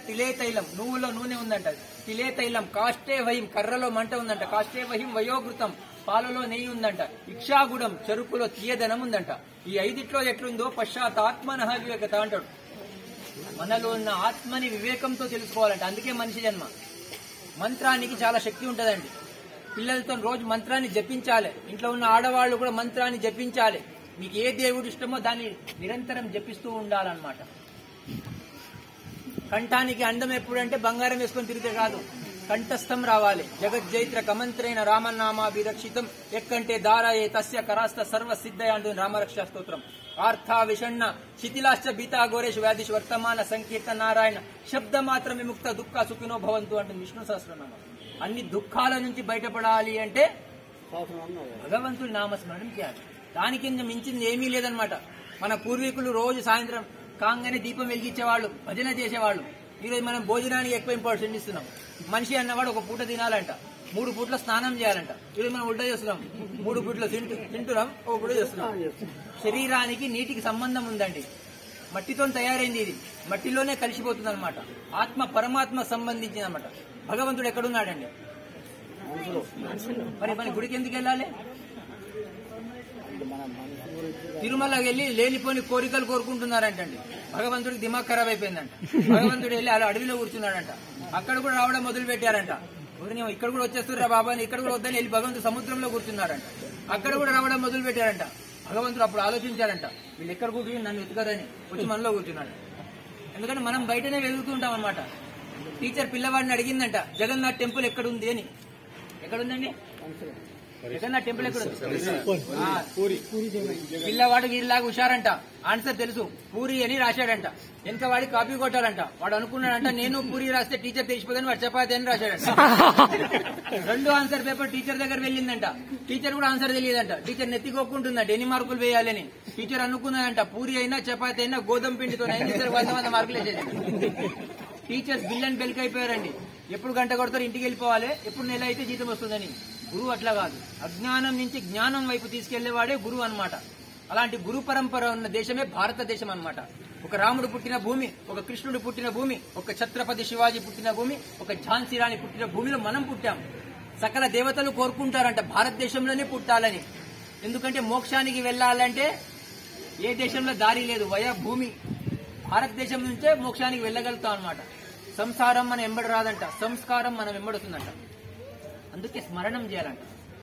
తిలే తైలం నువ్వులో నూనె ఉందంట తిలే తైలం కాష్టే వహిం కర్రలో మంట ఉందంట కాష్టే వహిం వయోగృతం పాలలో నెయ్యి ఉందంట ఇక్షాగుడం చెరుకులో తీయదనం ఉందంట ఈ ఐదిట్లో ఎట్లుందో పశ్చాత్తాత్మన వివేకత అంటాడు మనలో ఉన్న ఆత్మని వివేకంతో తెలుసుకోవాలంట అందుకే మనిషి జన్మ మంత్రానికి చాలా శక్తి ఉంటదండి పిల్లలతో రోజు మంత్రాన్ని జపించాలి ఇంట్లో ఉన్న ఆడవాళ్ళు కూడా మంత్రాన్ని జపించాలి మీకు ఏ దేవుడు ఇష్టమో దాన్ని నిరంతరం జపిస్తూ ఉండాలన్నమాట కంఠానికి అందం ఎప్పుడంటే బంగారం వేసుకొని తిరిగితే కాదు కంఠస్థం రావాలి జగజ్జైత్ర కమంత్రైన రామనామాభిరక్షితం ఎక్కంటే దారాయే తస్య కరాస్త సర్వ సిద్ధయ అంటుంది రామరక్ష స్తోత్రం ఆర్థ విషణ్ణ శిథిలాశ్చ బీతా ఘోరేష్ వ్యాధిష్ వర్తమాన సంకీర్తన నారాయణ శబ్ద మాత్రం విముక్త దుఃఖ సుఖినో భవంతు అంటుంది విష్ణు సహస్రనామం అన్ని దుఃఖాల నుంచి బయటపడాలి అంటే భగవంతుడి నామస్మరణం చేయాలి దాని కింద మించింది ఏమీ లేదనమాట మన పూర్వీకులు రోజు సాయంత్రం కాంగానే దీపం వెలిగించేవాళ్ళు భజన చేసేవాళ్ళు ఈరోజు మనం భోజనానికి ఎక్కువ ఇంపార్టెన్స్ ఇస్తున్నాం మనిషి అన్నవాడు ఒక పూట తినాలంట మూడు పూట్ల స్నానం చేయాలంట ఈరోజు మనం ఉల్టా చేస్తున్నాం మూడు పూట్ల తింటు తింటున్నాం ఒక పూట చేస్తున్నాం శరీరానికి నీటికి సంబంధం ఉందండి మట్టితో తయారైంది ఇది మట్టిలోనే కలిసిపోతుంది అనమాట ఆత్మ పరమాత్మ సంబంధించింది అనమాట భగవంతుడు ఎక్కడున్నాడండి మరి మన గుడికి ఎందుకు వెళ్ళాలి తిరుమలకి వెళ్ళి లేనిపోని కోరికలు కోరుకుంటున్నారంటండి భగవంతుడికి దిమాగ్ ఖరాబ్ అయిపోయిందంట భగవంతుడు వెళ్ళి అలా అడవిలో కూర్చున్నాడంట అక్కడ కూడా రావడం మొదలు పెట్టారంట ఊరిని ఇక్కడ కూడా వచ్చేస్తుర్రా బాబా అని ఇక్కడ కూడా వద్దని వెళ్ళి భగవంతుడు సముద్రంలో కూర్చున్నారంట అక్కడ కూడా రావడం మొదలు పెట్టారంట భగవంతుడు అప్పుడు ఆలోచించారంట వీళ్ళు ఎక్కడ కూర్చుని నన్ను వెతకరని వచ్చి మనలో కూర్చున్నాడు ఎందుకంటే మనం బయటనే వెతుకుతుంటాం అనమాట టీచర్ పిల్లవాడిని అడిగిందంట జగన్నాథ్ టెంపుల్ ఎక్కడుంది అని ఎక్కడుందండి జగన్నాథ్ టెంపుల్ ఎక్కడుంది ఆ, పిల్లవాడు వీరిలాగా హుషారంట ఆన్సర్ తెలుసు పూరి అని రాశాడంట వెనక వాడి కాపీ కొట్టాలంట వాడు అనుకున్నాడంట నేను పూరి రాస్తే టీచర్ తెలిసిపోదని వాడు చపాతి అని రాశాడంట రెండు ఆన్సర్ పేపర్ టీచర్ దగ్గర వెళ్ళిందంట టీచర్ కూడా ఆన్సర్ తెలియదంట టీచర్ నెత్తికొక్కుంటుందంట ఎన్ని మార్కులు వేయాలని టీచర్ అనుకున్నదంట పూరి అయినా చపాతి అయినా గోధుమ పిండితో టీచర్ వంద వంద మార్కులు వేసేది టీచర్స్ బిల్ అండ్ బెల్క్ అయిపోయారండి ఎప్పుడు గంట కొడతారు ఇంటికి వెళ్ళిపోవాలి ఎప్పుడు నెల అయితే జీతం వస్తుందని గురువు అట్లా కాదు అజ్ఞానం నుంచి జ్ఞానం వైపు తీసుకెళ్లేవాడే గురువు అన్నమాట అలాంటి గురు పరంపర ఉన్న దేశమే భారతదేశం అన్నమాట ఒక రాముడు పుట్టిన భూమి ఒక కృష్ణుడు పుట్టిన భూమి ఒక ఛత్రపతి శివాజీ పుట్టిన భూమి ఒక ఝాన్సీ రాణి పుట్టిన భూమిలో మనం పుట్టాం సకల దేవతలు కోరుకుంటారంట భారతదేశంలోనే పుట్టాలని ఎందుకంటే మోక్షానికి వెళ్ళాలంటే ఏ దేశంలో దారి లేదు వయ భూమి భారతదేశం నుంచే మోక్షానికి వెళ్ళగలుగుతాం అన్నమాట సంసారం మనం ఎంబడి రాదంట సంస్కారం మనం ఎంబడుతుందంట అందుకే స్మరణం చేయాలంట